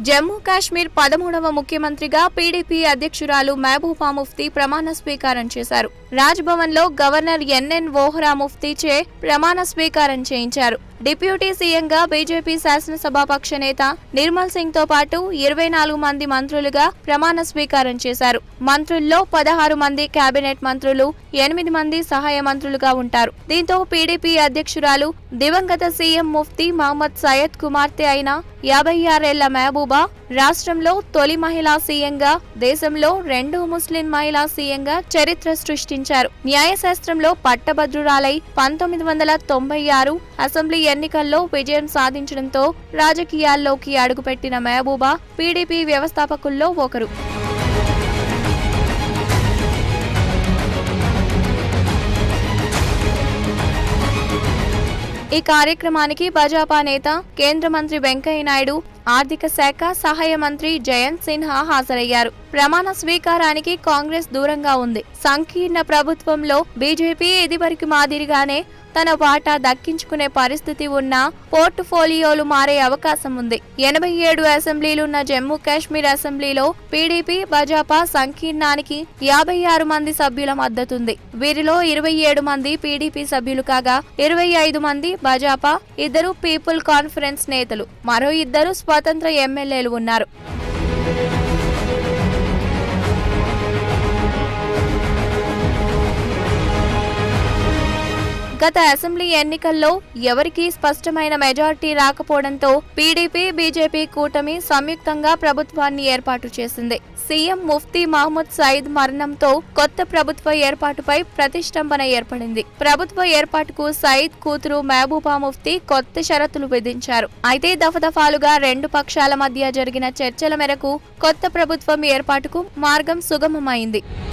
జమ్మూ కాశ్మీర్ పదమూడవ ముఖ్యమంత్రిగా పీడీపీ అధ్యక్షురాలు మహబూబా ముఫ్తీ ప్రమాణ స్వీకారం చేశారు రాజ్భవన్ లో గవర్నర్ ఎన్ఎన్ వోహ్రా ముఫ్తీచే ప్రమాణ స్వీకారం చేయించారు డిప్యూటీ సీఎంగా బీజేపీ శాసనసభాపక్ష నేత నిర్మల్ సింగ్ తో పాటు ఇరవై నాలుగు మంది మంత్రులుగా ప్రమాణ స్వీకారం చేశారు మంత్రుల్లో పదహారు మంది కేబినెట్ మంత్రులు ఎనిమిది మంది సహాయ మంత్రులుగా ఉంటారు దీంతో పీడీపీ అధ్యక్షురాలు దివంగత సీఎం ముఫ్తీ మహమ్మద్ సయ్యద్ కుమార్తె అయిన యాభై ఆరేళ్ల మహబూబా రాష్ట్రంలో తొలి మహిళా సీఎంగా దేశంలో రెండో ముస్లిం మహిళా సీఎంగా చరిత్ర సృష్టించారు న్యాయశాస్త్రంలో పట్టభద్రురాలై పంతొమ్మిది వందల తొంభై ఆరు అసెంబ్లీ ఎన్నికల్లో విజయం సాధించడంతో రాజకీయాల్లోకి అడుగుపెట్టిన మహబూబా పీడీపీ వ్యవస్థాపకుల్లో ఒకరు ఈ కార్యక్రమానికి భాజపా నేత కేంద్ర మంత్రి వెంకయ్య నాయుడు ఆర్థిక శాఖ సహాయ మంత్రి జయంత్ సిన్హా హాజరయ్యారు ప్రమాణ స్వీకారానికి కాంగ్రెస్ దూరంగా ఉంది సంకీర్ణ ప్రభుత్వంలో బీజేపీ ఇదివరకు మాదిరిగానే తన వాటా దక్కించుకునే పరిస్థితి ఉన్నా పోర్టుఫోలియోలు మారే అవకాశం ఉంది ఎనభై ఏడు అసెంబ్లీలున్న జమ్మూ కాశ్మీర్ అసెంబ్లీలో పీడీపీ భాజపా సంకీర్ణానికి యాభై ఆరు మంది సభ్యుల మద్దతుంది వీరిలో ఇరవై ఏడు మంది పీడీపీ సభ్యులు కాగా ఇరవై ఐదు మంది భాజపా ఇద్దరు పీపుల్ కాన్ఫరెన్స్ నేతలు మరో ఇద్దరు స్వతంత్ర ఎమ్మెల్యేలు ఉన్నారు గత అసెంబ్లీ ఎన్నికల్లో ఎవరికీ స్పష్టమైన మెజార్టీ రాకపోవడంతో పీడీపీ బీజేపీ కూటమి సంయుక్తంగా ప్రభుత్వాన్ని ఏర్పాటు చేసింది సీఎం ముఫ్తీ మహమ్మద్ సయీద్ మరణంతో కొత్త ప్రభుత్వ ఏర్పాటుపై ప్రతిష్టంభన ఏర్పడింది ప్రభుత్వ ఏర్పాటుకు సయీద్ కూతురు మహబూబా ముఫ్తీ కొత్త షరతులు విధించారు అయితే దఫదఫాలుగా రెండు పక్షాల మధ్య జరిగిన చర్చల మేరకు కొత్త ప్రభుత్వం ఏర్పాటుకు మార్గం సుగమమైంది